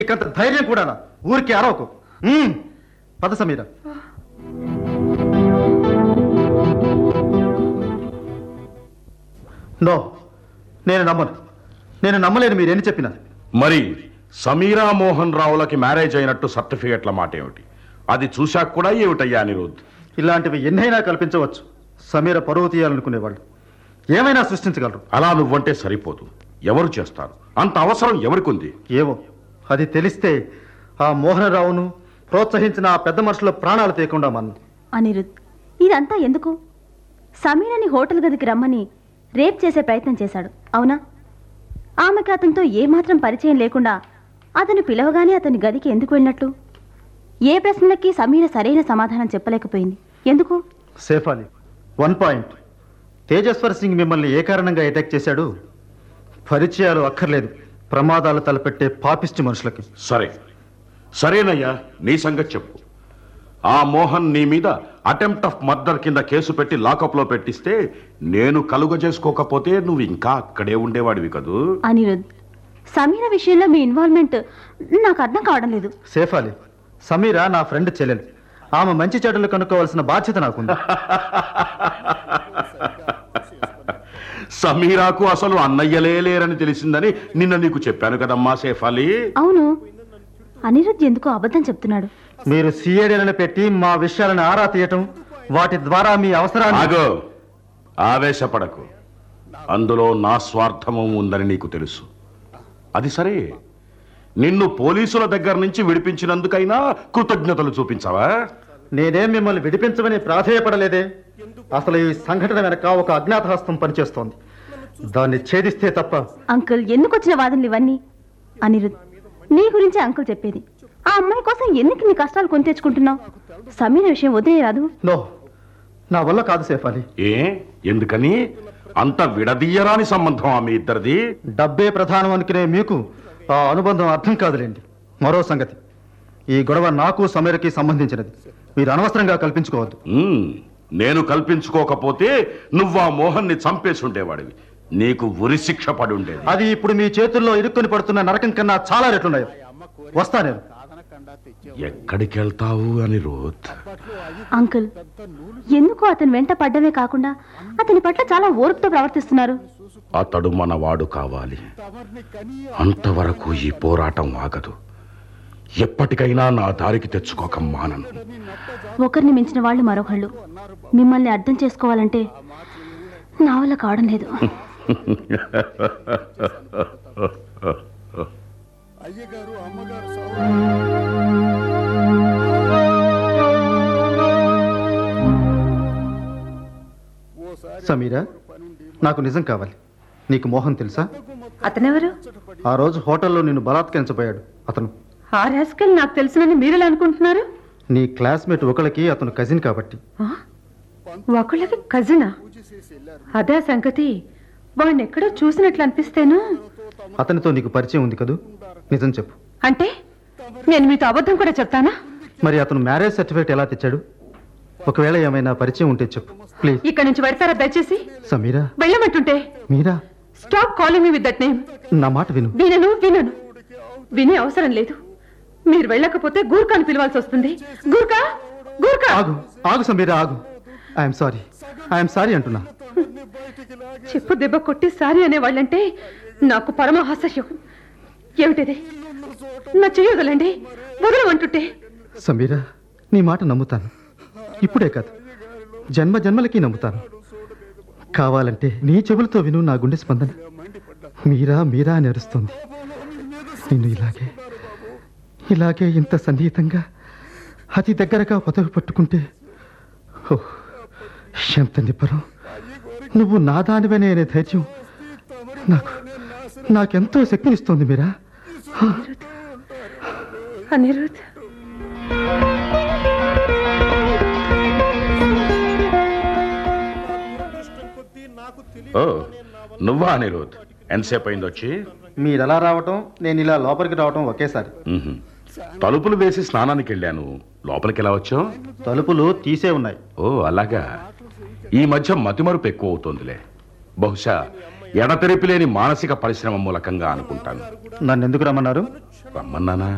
వీటికంత ధైర్యం కూడా ఊరికి అరవకు ఉమ్, పద సమీర నో నేను నమ్మను నేను నమ్మలేను మీరు ఎన్ని చెప్పినా మరి సమీరా మోహన్ రావులకి మ్యారేజ్ అయినట్టు సర్టిఫికెట్ల మాట ఏమిటి అది చూశాక కూడా ఏమిటయ్యా అనిరుద్ ఇలాంటివి ఎన్నైనా కల్పించవచ్చు సమీర పరువు తీయాలనుకునేవాళ్ళు ఏమైనా సృష్టించగలరు అలా నువ్వంటే సరిపోదు ఎవరు చేస్తారు అంత అవసరం ఎవరికుంది ఏమో అది తెలిస్తే ఆ మోహనరావును ప్రోత్సహించిన ఆ పెద్ద మనుషుల ప్రాణాలు తీయకుండా మన అనిరుద్ ఇదంతా ఎందుకు సమీరని హోటల్ గదికి రమ్మని రేప్ చేసే ప్రయత్నం చేశాడు అవునా ఆమెకి అతనితో ఏమాత్రం పరిచయం లేకుండా అతను పిలవగానే అతని గదికి ఎందుకు వెళ్ళినట్లు ఏ ప్రశ్నలకి సమీర సరైన సమాధానం చెప్పలేకపోయింది ఎందుకు సేఫ్ అలీ వన్ పాయింట్ తేజస్వర్ సింగ్ మిమ్మల్ని ఏ కారణంగా అటాక్ చేశాడు పరిచయాలు అక్కర్లేదు ప్రమాదాలు తలపెట్టే పాపిష్టి మనుషులకి సరే సరేనయ్యా నీ సంగతి చెప్పు ఆ మోహన్ నీ మీద అటెంప్ట్ ఆఫ్ మర్డర్ కింద కేసు పెట్టి లాకప్ లో పెట్టిస్తే నేను కలుగ చేసుకోకపోతే నువ్వు ఇంకా అక్కడే ఉండేవాడివి కదూ అనిరుద్ సమీర విషయంలో మీ ఇన్వాల్వ్మెంట్ నాకు అర్థం కావడం లేదు సేఫ్ అలీ సమీర నా ఫ్రెండ్ చెల్లెలు ఆమె మంచి చెడులు కనుక్కోవాల్సిన బాధ్యత నాకుంది సమీరాకు అసలు అన్నయ్యలే లేరని తెలిసిందని నిన్న నీకు చెప్పాను కదమ్మా సేఫ్ అలీ అవును అనిరుద్ ఎందుకో అబద్ధం చెప్తున్నాడు మీరు సిఐడీలను పెట్టి మా విషయాలను ఆరా తీయటం వాటి ద్వారా మీ అవసరాన్ని ఆగో ఆవేశపడకు అందులో నా స్వార్థము ఉందని నీకు తెలుసు అది సరే నిన్ను పోలీసుల దగ్గర నుంచి విడిపించినందుకైనా కృతజ్ఞతలు చూపించవా నేనేం మిమ్మల్ని విడిపించమని ప్రాధేయపడలేదే అసలు ఈ సంఘటన వెనక ఒక అజ్ఞాత హస్తం పనిచేస్తోంది దాన్ని ఛేదిస్తే తప్ప అంకుల్ ఎందుకు వచ్చిన వాదనలు ఇవన్నీ అనిరుద్ నీ గురించి అంకుల్ చెప్పేది ఆ అమ్మాయి కోసం ఎందుకు నీ కష్టాలు కొని తెచ్చుకుంటున్నావు సమీర విషయం వదిలేరాదు నో నా వల్ల కాదు సేఫ్ అలీ ఏ ఎందుకని అంత విడదీయరాని సంబంధం మీ ఇద్దరిది డబ్బే ప్రధానం అనుకునే మీకు ఆ అనుబంధం అర్థం కాదులేండి మరో సంగతి ఈ గొడవ నాకు సమీరకి సంబంధించినది మీరు అనవసరంగా కల్పించుకోవద్దు ఉమ్, నేను కల్పించుకోకపోతే నువ్వు ఆ మోహన్ని చంపేసి ఉండేవాడివి నీకు ఉరి శిక్ష పడి ఉండేది అది ఇప్పుడు మీ చేతుల్లో ఇరుక్కుని పడుతున్న నరకం కన్నా చాలా రెట్లున్నాయి వస్తా నేను ఎక్కడికి వెళ్తావు అని రోత్ అంకుల్ ఎందుకు అతను వెంట పడ్డమే కాకుండా అతని పట్ల చాలా ఓర్పుతో ప్రవర్తిస్తున్నారు అతడు మనవాడు కావాలి అంతవరకు ఈ పోరాటం ఆగదు ఎప్పటికైనా నా దారికి తెచ్చుకోక మానను ఒకరిని మించిన వాళ్ళు మరొకళ్ళు మిమ్మల్ని అర్థం చేసుకోవాలంటే నా వల్ల కావడం లేదు అయ్యగారు అమ్మగారు సావు ఓసారి సమీరా నాకు నిజం కావాలి నీకు మోహన్ తెలుసా అతనెవరు ఆ రోజు హోటల్లో నిన్ను బలాత్కరించబోయాడు అతను ఆ రాస్కల్ నాకు తెలుసునని మీరెలా అనుకుంటున్నారు నీ క్లాస్మేట్ ఒకళ్ళకి అతను కజిన్ కాబట్టి ఆ? ఒకళ్ళకి కజినా అదే సంగతి వాడిని ఎక్కడో చూసినట్లు అనిపిస్తేను అతనితో నీకు పరిచయం ఉంది కదూ నిజం చెప్పు అంటే నేను మీతో అబద్ధం కూడా చెప్తానా మరి అతను మ్యారేజ్ సర్టిఫికేట్ ఎలా తెచ్చాడు ఒకవేళ ఏమైనా పరిచయం ఉంటే చెప్పు ప్లీజ్ ఇక్కడ నుంచి పెడతారా దయచేసి సమీరా వెళ్ళమంటుంటే మీరా stop calling me with that name నా మాట విను వినను వినను వినే అవసరం లేదు మీరు వెళ్ళకపోతే గూర్ఖాని పిలవాల్సి వస్తుంది గూర్ఖా గూర్ఖా ఆగు ఆగు సమీరా ఆగు ఐఎమ్ సారీ ఐఎమ్ సారీ అంటున్నా చెప్పు దెబ్బ కొట్టి సారీ అనేవాళ్ళంటే నాకు పరమహాసహ్యం ఏమిటిది నా చేయగలండి వదలమంటుంటే సమీరా నీ మాట నమ్ముతాను ఇప్పుడే కాదు జన్మ జన్మలకి నమ్ముతాను కావాలంటే నీ చెవులతో విను నా గుండె స్పందన మీరా మీరా అని అరుస్తుంది నిన్ను ఇలాగే ఇలాగే ఇంత సన్నిహితంగా అతి దగ్గరగా పొదవి పట్టుకుంటే ఓ ఎంత నిబ్బరం నువ్వు నా దానివనే అనే ధైర్యం నాకు నాకెంతో శక్తినిస్తోంది మీరా అనిరుద్ ఓ నువ్వా అనిరుద్ ఎంతసేపు అయింది వచ్చి మీరు ఎలా రావటం నేను ఇలా లోపలికి రావటం ఒకేసారి ఉహుం. తలుపులు వేసి స్నానానికి వెళ్ళాను లోపలికి ఎలా వచ్చావు తలుపులు తీసే ఉన్నాయి ఓ అలాగా ఈ మధ్య మతిమరుపు ఎక్కువ అవుతోందిలే బహుశా ఎడతెరిపి లేని మానసిక పరిశ్రమ మూలకంగా అనుకుంటాను నన్ను ఎందుకు రమ్మన్నారు రమ్మన్నానా